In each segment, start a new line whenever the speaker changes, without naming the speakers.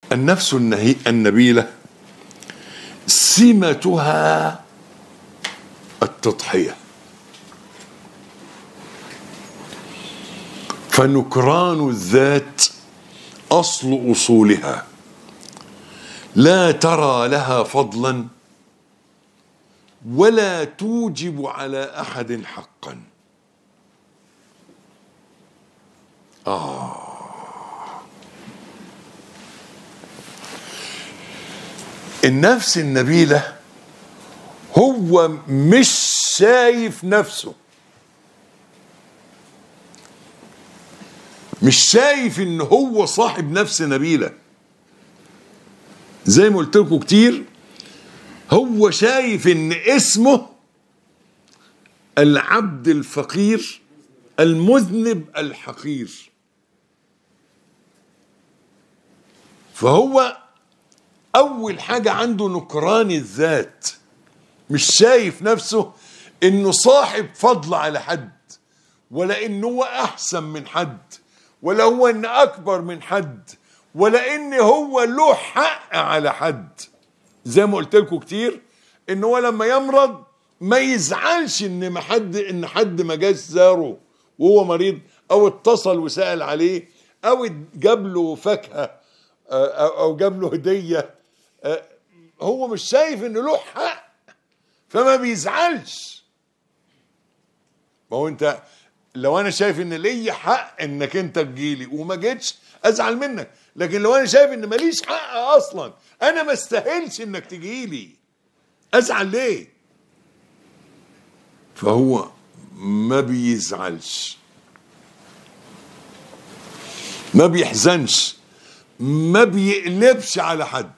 النفس النهي النبيلة سمتها التضحية فنكران الذات أصل أصولها لا ترى لها فضلا ولا توجب على أحد حقا النفس النبيلة هو مش شايف نفسه مش شايف ان هو صاحب نفس نبيلة زي ما قلت لكم كتير هو شايف ان اسمه العبد الفقير المذنب الحقير فهو اول حاجه عنده نكران الذات مش شايف نفسه انه صاحب فضل على حد ولا انه هو احسن من حد ولا هو ان اكبر من حد ولا ان هو له حق على حد زي ما قلت لكم كتير ان هو لما يمرض ما يزعلش ان ما حد ان حد ما جاش زاره وهو مريض او اتصل وسال عليه او جاب له فاكهه او أو جاب له هديه آه، هو مش شايف انه له حق فما بيزعلش ما هو انت لو انا شايف ان ليا حق انك انت تجيلي وما جيتش ازعل منك لكن لو انا شايف ان ماليش حق اصلا انا ما استاهلش انك تجيلي ازعل ليه فهو ما بيزعلش ما بيحزنش ما بيقلبش على حد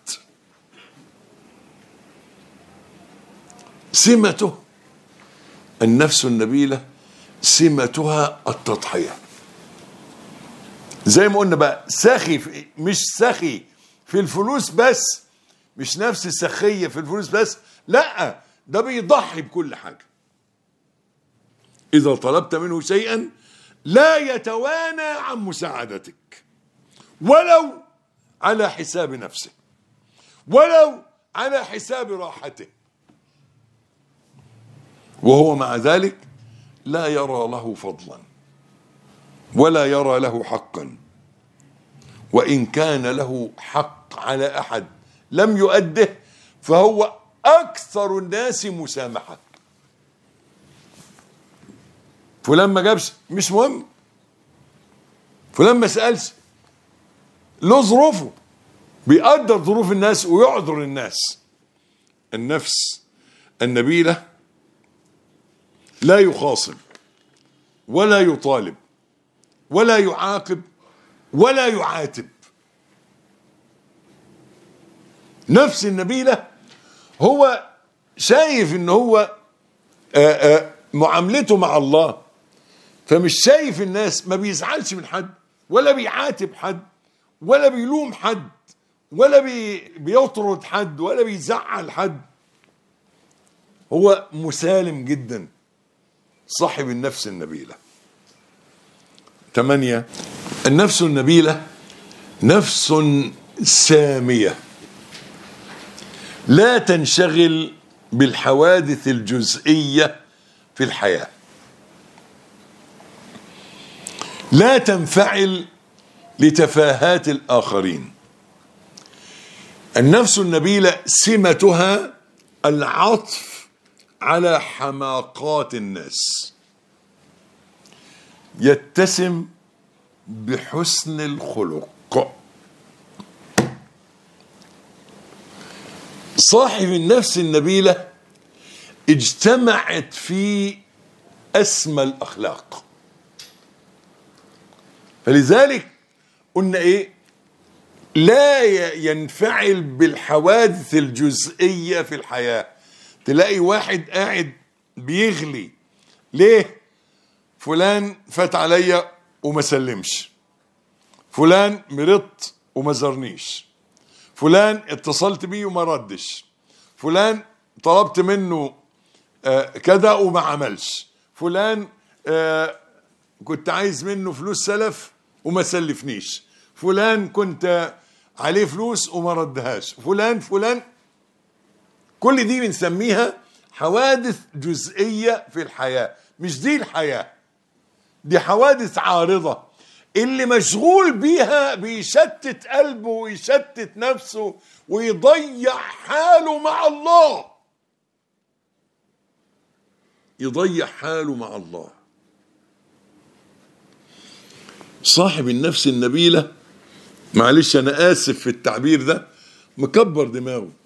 سمته النفس النبيلة سمتها التضحية زي ما قلنا بقى سخي في مش سخي في الفلوس بس مش نفس السخية في الفلوس بس لا ده بيضحي بكل حاجة إذا طلبت منه شيئا لا يتوانى عن مساعدتك ولو على حساب نفسه ولو على حساب راحته وهو مع ذلك لا يرى له فضلا ولا يرى له حقا وان كان له حق على احد لم يؤده فهو اكثر الناس مسامحه فلان ما جابش مش مهم فلان ما سالش له ظروفه بيقدر ظروف الناس ويعذر الناس النفس النبيله لا يخاصم ولا يطالب ولا يعاقب ولا يعاتب نفس النبيلة هو شايف ان هو آآ آآ معاملته مع الله فمش شايف الناس ما بيزعلش من حد ولا بيعاتب حد ولا بيلوم حد ولا بي بيطرد حد ولا بيزعل حد هو مسالم جدا صاحب النفس النبيلة ثمانية النفس النبيلة نفس سامية لا تنشغل بالحوادث الجزئية في الحياة لا تنفعل لتفاهات الآخرين النفس النبيلة سمتها العطف على حماقات الناس يتسم بحسن الخلق صاحب النفس النبيلة اجتمعت في أسمى الأخلاق فلذلك قلنا إيه لا ينفعل بالحوادث الجزئية في الحياة تلاقي واحد قاعد بيغلي ليه فلان فات عليا وما سلمش فلان مرضت وما زارنيش فلان اتصلت بيه وما ردش فلان طلبت منه آه كذا وما عملش فلان آه كنت عايز منه فلوس سلف وما سلفنيش فلان كنت عليه فلوس وما ردهاش فلان فلان كل دي بنسميها حوادث جزئية في الحياة مش دي الحياة دي حوادث عارضة اللي مشغول بيها بيشتت قلبه ويشتت نفسه ويضيع حاله مع الله يضيع حاله مع الله صاحب النفس النبيلة معلش أنا آسف في التعبير ده مكبر دماغه